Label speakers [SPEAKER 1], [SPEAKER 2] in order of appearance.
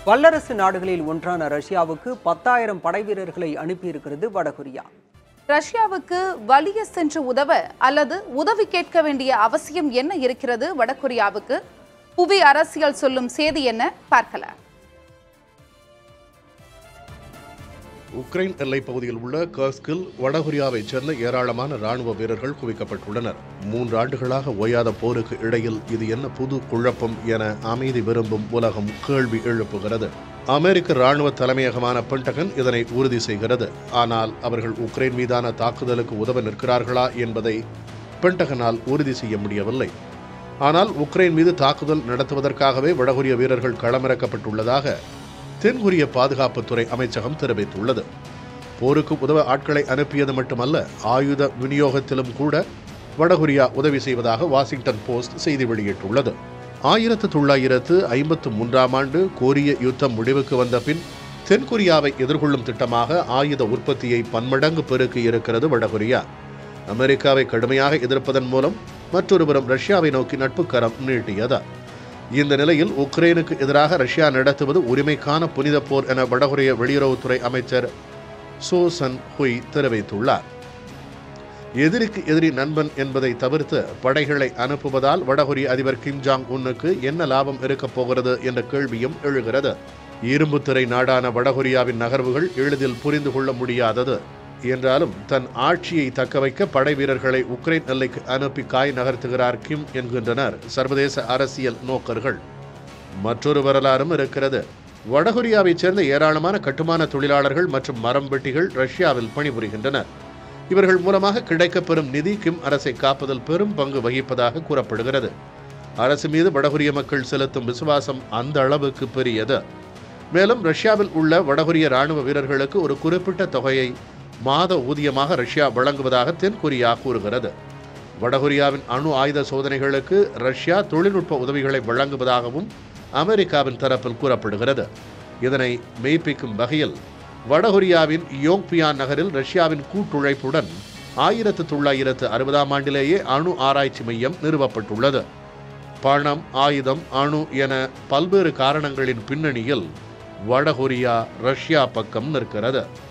[SPEAKER 1] வல்லரசு நாடுகளில் ஒன்றான ரஷ்யாவுக்கு பத்தாயிரம் படை வீரர்களை அனுப்பியிருக்கிறது வடகொரியா
[SPEAKER 2] ரஷ்யாவுக்கு வலிய சென்று உதவ அல்லது உதவி கேட்க வேண்டிய அவசியம் என்ன இருக்கிறது வடகொரியாவுக்கு புவி அரசியல் சொல்லும் செய்தி என்ன பார்க்கலாம்
[SPEAKER 3] உக்ரைன் எல்லைப் பகுதியில் உள்ள கர்ஸ்கில் வடகொரியாவைச் சேர்ந்த ஏராளமான ராணுவ வீரர்கள் குவிக்கப்பட்டுள்ளனர் மூன்று ஆண்டுகளாக ஓயாத போருக்கு இடையில் இது என்ன புது குழப்பம் என அமைதி விரும்பும் உலகம் கேள்வி எழுப்புகிறது அமெரிக்க ராணுவ தலைமையகமான பென்டகன் இதனை உறுதி செய்கிறது ஆனால் அவர்கள் உக்ரைன் மீதான தாக்குதலுக்கு உதவ நிற்கிறார்களா என்பதை பென்டகனால் உறுதி செய்ய முடியவில்லை ஆனால் உக்ரைன் மீது தாக்குதல் நடத்துவதற்காகவே வடகொரிய வீரர்கள் களமிறக்கப்பட்டுள்ளதாக தென்கொரிய பாதுகாப்புத்துறை அமைச்சகம் தெரிவித்துள்ளது போருக்கு உதவ ஆட்களை அனுப்பியது மட்டுமல்ல ஆயுத விநியோகத்திலும் கூட வடகொரியா உதவி செய்வதாக வாஷிங்டன் போஸ்ட் செய்தி வெளியிட்டுள்ளது ஆயிரத்து தொள்ளாயிரத்து ஐம்பத்து மூன்றாம் ஆண்டு கோரிய யுத்தம் முடிவுக்கு வந்த பின் தென்கொரியாவை எதிர்கொள்ளும் திட்டமாக ஆயுத உற்பத்தியை பன்மடங்கு பெருக்கி இருக்கிறது வடகொரியா அமெரிக்காவை கடுமையாக எதிர்ப்பதன் மூலம் மற்றொருபுறம் ரஷ்யாவை நோக்கி நட்புக்கரம் நீட்டியது இந்த நிலையில் உக்ரைனுக்கு எதிராக ரஷ்யா நடத்துவது உரிமைக்கான புனித போர் என வடகொரிய வெளியுறவுத்துறை அமைச்சர் சோ சன் ஹுய் தெரிவித்துள்ளார் எதிரிக்கு எதிரி நண்பன் என்பதை தவிர்த்து படைகளை அனுப்புவதால் வடகொரிய அதிபர் கிம் ஜாங் உன்னுக்கு என்ன லாபம் இருக்கப் போகிறது என்ற கேள்வியும் எழுகிறது இரும்புத்திரை நாடான வடகொரியாவின் நகர்வுகள் எளிதில் புரிந்து கொள்ள முடியாதது என்றாலும் தன் ஆட்சியை தக்கவைக்க படை வீரர்களை உக்ரைன் எல்லைக்கு அனுப்பி காய் நகர்த்துகிறார் கிம் என்கின்றனர் சர்வதேச அரசியல் நோக்கர்கள் மற்றொரு வரலாறும் இருக்கிறது வடகொரியாவைச் சேர்ந்த ஏராளமான கட்டுமான தொழிலாளர்கள் மற்றும் மரம் வெட்டிகள் ரஷ்யாவில் பணிபுரிகின்றனர் இவர்கள் மூலமாக கிடைக்கப்பெறும் நிதி கிம் அரசை காப்பதில் பெரும் பங்கு வகிப்பதாக கூறப்படுகிறது அரசு மீது வடகொரிய மக்கள் செலுத்தும் விசுவாசம் அந்த அளவுக்கு பெரியது மேலும் ரஷ்யாவில் உள்ள வடகொரிய ராணுவ வீரர்களுக்கு ஒரு குறிப்பிட்ட தொகையை மாத ஊதியமாக ரஷ்யா வழங்குவதாக தென்கொரியா கூறுகிறது வடகொரியாவின் அணு ஆயுத சோதனைகளுக்கு ரஷ்யா தொழில்நுட்ப உதவிகளை வழங்குவதாகவும் அமெரிக்காவின் தரப்பில் கூறப்படுகிறது இதனை மெய்ப்பிக்கும் வகையில் வடகொரியாவின் யோங்பியான் நகரில் ரஷ்யாவின் கூட்டுழைப்புடன் ஆயிரத்து தொள்ளாயிரத்து அறுபதாம் ஆண்டிலேயே அணு ஆராய்ச்சி மையம் நிறுவப்பட்டுள்ளது பணம் ஆயுதம் அணு என பல்வேறு காரணங்களின் பின்னணியில் வடகொரியா ரஷ்யா பக்கம் நிற்கிறது